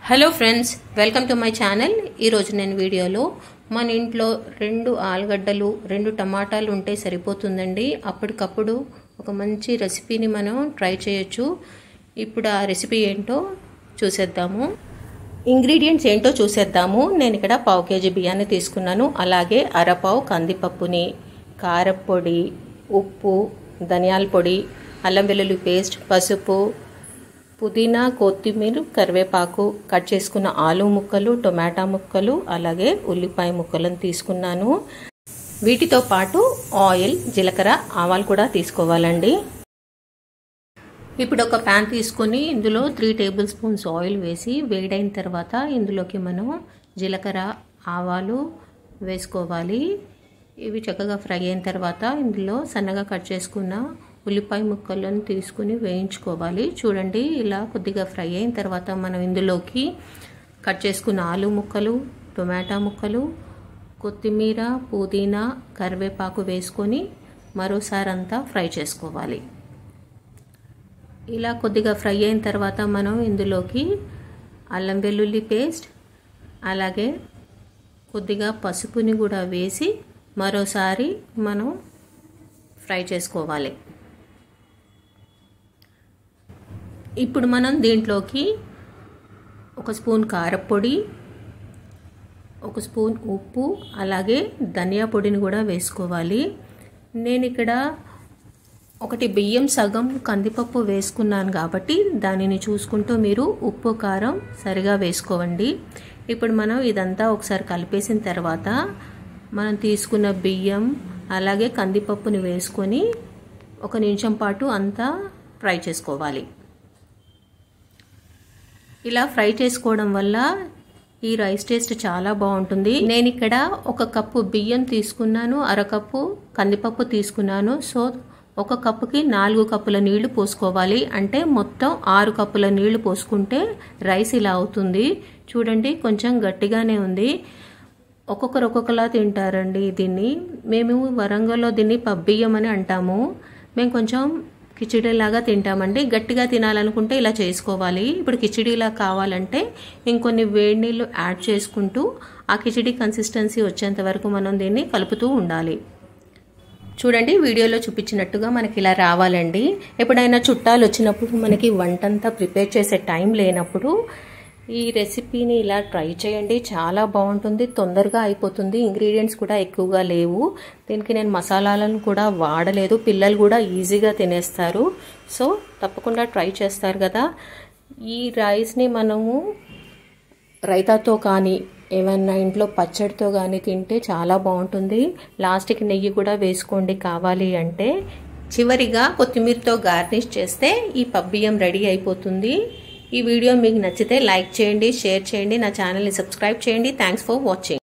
hello friends welcome to my channel ఈరోజు నేను వీడియోలో మన ఇంట్లో రెండు ఆలుగడ్డలు రెండు టమాటాలు ఉంటే సరిపోతుందండి అప్పటికప్పుడు ఒక మంచి రెసిపీని మనం ట్రై చేయొచ్చు ఇప్పుడు ఆ రెసిపీ ఏంటో చూసేద్దాము ఇంగ్రీడియంట్స్ ఏంటో చూసేద్దాము నేను ఇక్కడ పావు కేజీ బియ్యాన్ని తీసుకున్నాను అలాగే అరపావు కందిపప్పుని కారపొడి ఉప్పు ధనియాల పొడి అల్లం వెల్లుల్లి పేస్ట్ పసుపు పుదీనా కొత్తిమీర కరివేపాకు కట్ చేసుకున్న ఆలు ముక్కలు టొమాటా ముక్కలు అలాగే ఉల్లిపాయ ముక్కలను తీసుకున్నాను వీటితో పాటు ఆయిల్ జీలకర్ర ఆవాలు కూడా తీసుకోవాలండి ఇప్పుడు ఒక ప్యాన్ తీసుకొని ఇందులో త్రీ టేబుల్ స్పూన్స్ ఆయిల్ వేసి వేడైన తర్వాత ఇందులోకి మనం జీలకర్ర ఆవాలు వేసుకోవాలి ఇవి చక్కగా ఫ్రై అయిన తర్వాత ఇందులో సన్నగా కట్ చేసుకున్న ఉల్లిపాయ ముక్కలను తీసుకుని వేయించుకోవాలి చూడండి ఇలా కొద్దిగా ఫ్రై అయిన తర్వాత మనం ఇందులోకి కట్ చేసుకున్న ఆలు ముక్కలు టొమాటా ముక్కలు కొత్తిమీర పుదీనా కరివేపాకు వేసుకొని మరోసారి అంతా ఫ్రై చేసుకోవాలి ఇలా కొద్దిగా ఫ్రై అయిన తర్వాత మనం ఇందులోకి అల్లం వెల్లుల్లి పేస్ట్ అలాగే కొద్దిగా పసుపుని కూడా వేసి మరోసారి మనం ఫ్రై చేసుకోవాలి ఇప్పుడు మనం దీంట్లోకి ఒక స్పూన్ కారపొడి ఒక స్పూన్ ఉప్పు అలాగే ధనియా పొడిని కూడా వేసుకోవాలి నేను ఇక్కడ ఒకటి బియ్యం సగం కందిపప్పు వేసుకున్నాను కాబట్టి దానిని చూసుకుంటూ మీరు ఉప్పు కారం సరిగా వేసుకోవండి ఇప్పుడు మనం ఇదంతా ఒకసారి కలిపేసిన తర్వాత మనం తీసుకున్న బియ్యం అలాగే కందిపప్పుని వేసుకొని ఒక నిమిషం పాటు అంతా ఫ్రై చేసుకోవాలి ఇలా ఫ్రై చేసుకోవడం వల్ల ఈ రైస్ టేస్ట్ చాలా బాగుంటుంది నేను ఇక్కడ ఒక కప్పు బియ్యం తీసుకున్నాను అరకప్పు కందిపప్పు తీసుకున్నాను సో ఒక కప్పుకి నాలుగు కప్పుల నీళ్లు పోసుకోవాలి అంటే మొత్తం ఆరు కప్పుల నీళ్లు పోసుకుంటే రైస్ ఇలా అవుతుంది చూడండి కొంచెం గట్టిగానే ఉంది ఒక్కొక్కరు ఒక్కొక్కలా తింటారండి దీన్ని మేము వరంగల్లో దీన్ని పబ్బియ్యం అని అంటాము మేము కొంచెం కిచిడీలాగా తింటామండి గట్టిగా తినాలనుకుంటే ఇలా చేసుకోవాలి ఇప్పుడు కిచిడీలా కావాలంటే ఇంకొన్ని వేడి నీళ్ళు యాడ్ చేసుకుంటూ ఆ కిచిడీ కన్సిస్టెన్సీ వచ్చేంత వరకు మనం దీన్ని కలుపుతూ ఉండాలి చూడండి వీడియోలో చూపించినట్టుగా మనకి ఇలా రావాలండి ఎప్పుడైనా చుట్టాలు వచ్చినప్పుడు మనకి వంటంతా ప్రిపేర్ చేసే టైం లేనప్పుడు ఈ రెసిపీని ఇలా ట్రై చేయండి చాలా బాగుంటుంది తొందరగా అయిపోతుంది ఇంగ్రీడియంట్స్ కూడా ఎక్కువగా లేవు దీనికి నేను మసాలాలను కూడా వాడలేదు పిల్లలు కూడా ఈజీగా తినేస్తారు సో తప్పకుండా ట్రై చేస్తారు కదా ఈ రైస్ని మనము రైతాతో కానీ ఏమన్నా ఇంట్లో పచ్చడితో కానీ తింటే చాలా బాగుంటుంది లాస్ట్కి నెయ్యి కూడా వేసుకోండి కావాలి అంటే చివరిగా కొత్తిమీరతో గార్నిష్ చేస్తే ఈ పబ్బియ్యం రెడీ అయిపోతుంది ఈ వీడియో మీకు నచ్చితే లైక్ చేయండి షేర్ చేయండి నా ఛానల్ని సబ్స్క్రైబ్ చేయండి థ్యాంక్స్ ఫర్ వాచింగ్